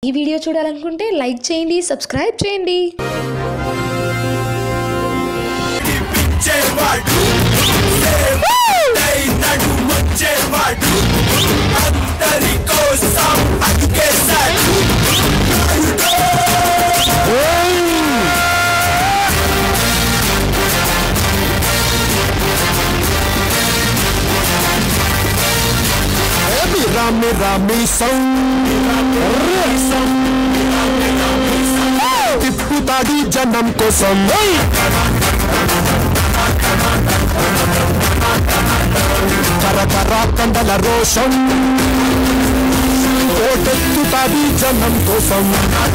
ఈ వీడియో చూడాలనుకుంటే లైక్ చేయండి సబ్స్క్రైబ్ చేయండి వచ్చేవాడు నడు వచ్చేవాడు అందరి కోసం అడుగేశాడు Mira, mira, mi son. తిప్పుతాడు జనం కోసం కరకర కండల రోషం ఓటెత్తుతాడు జనం కోసం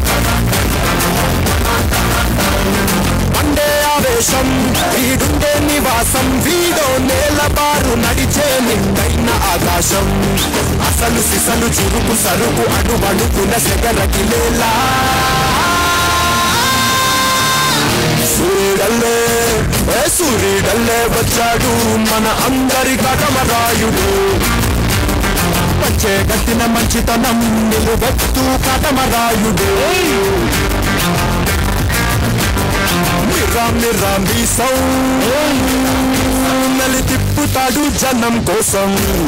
మండే ఆవేశం వీడుండే నివాసం వీడో నేలబారు నడిచే నిండైన ఆకాశం అసలు సిసలు చురుకు సరుకు అడువడుకున సెగరకిలేలా సూర్యుడల్లే ఏ సూర్యుడల్లే వచ్చాడు మన అందరి కటమరాయుడు వచ్చే గట్టిన మంచితనం నిలువెత్తు కటమరాయుడు మిరా మిరా మీసం నలి తిప్పుతాడు జనం కోసం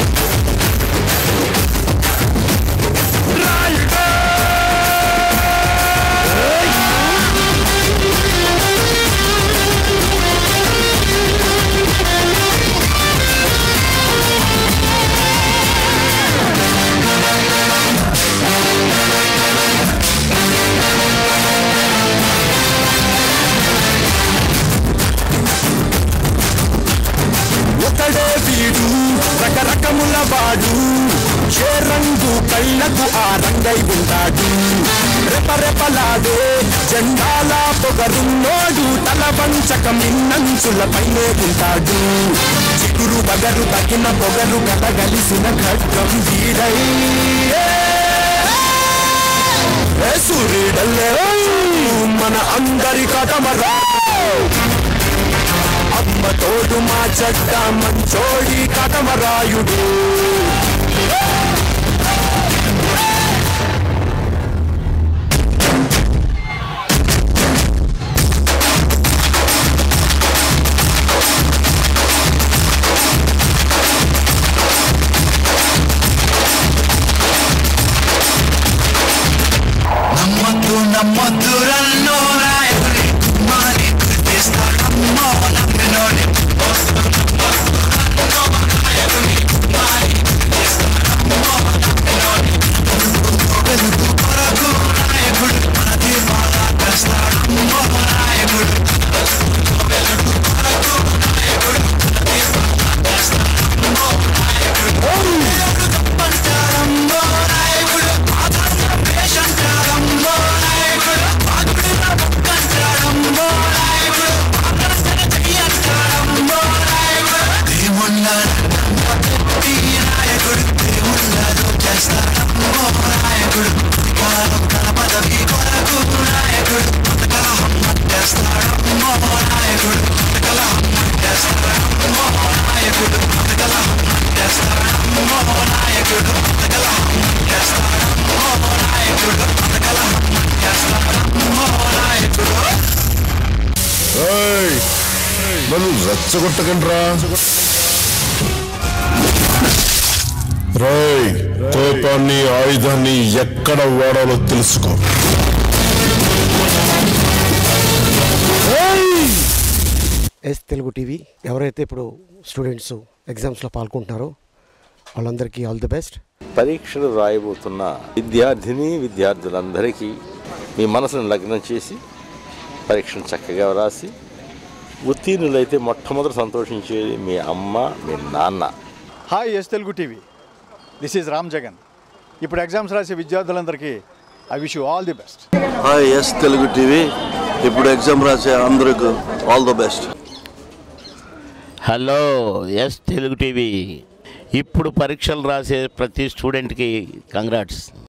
ఒకడే వీడు రకరకముల వాడు ఏ రంగు కళ్ళకు ఆ రంగై ఉంటాడు రెపరెపలాడే జెండాల పొగరున్నోడు తల వంచక మిన్నంచులపైనే ఉంటాడు చిగురు బగరు తగిన పొగరు కలగలిసిన ఖడ్గం వీడై ఏ సూర్యుడల్లే మన అందరి కటమరా అమ్మ తోడు మా చెడ్డ మంచోడి కటమరాయుడు నమ్మద్దు నమ్మద్దు రన్నో రాయకుడి కుమారి గుర్తిస్తాడమ్మో నమ్మినోడి వెలుగు కొరకు నాయకుడు మన తీర్మాల తెస్తాడమ్మో నాయకుడు వెలుగు కొరకు నాయకుడు మన తీర్మాల తెస్తాడమ్మో నాయకుడు ఎవరు తప్పంటారమ్మో నాయకుడు ఆధారం వేషంటారమ్మో నాయకుడు పాకుడిన పక్కంటారమ్మో నాయకుడు ఆకర్షణ చెయ్యంటారమ్మో నాయకుడు దేవుళ్ళ నమ్మకట్టి నాయకుడు దేవుళ్ళలో చేస్తాడమ్మో నాయకుడు కాలం తన పదవి కొరకు నాయకుడు కలహం చేస్తాడమ్మో నాయకుడు కలహం చేస్తాడమ్మో నాయకుడు కలహం చేస్తాడమ్మో నాయకుడు కలహం చేస్తాడమ్మో నాయకుడు కలహం చేస్తాడమ్మో నాయకుడు ఏయ్, నన్ను రెచ్చగొట్టకండ్రా రేయ్ కోపాన్ని ఆయుధాన్ని ఎక్కడ వాడాలో తెలుసుకో ఎస్ తెలుగు టీవీ ఎవరైతే ఇప్పుడు స్టూడెంట్స్ ఎగ్జామ్స్లో పాల్గొంటున్నారో వాళ్ళందరికీ ఆల్ ది బెస్ట్ పరీక్షలు రాయబోతున్న విద్యార్థిని విద్యార్థులందరికీ మీ మనసును లగ్నం చేసి పరీక్షను చక్కగా వ్రాసి ఉత్తీర్ణులైతే మొట్టమొదటి సంతోషించేది మీ అమ్మ మీ నాన్న hi S Telugu TV this is Ram Jagan ఇప్పుడు ఎగ్జామ్స్ రాసే విద్యార్థులందరికీ I wish you all the best hi S Telugu TV ఇప్పుడు ఎగ్జామ్ రాసే అందరికి all the best hello S Telugu TV ఇప్పుడు పరీక్షలు రాసే ప్రతి స్టూడెంట్కి కంగ్రాట్స్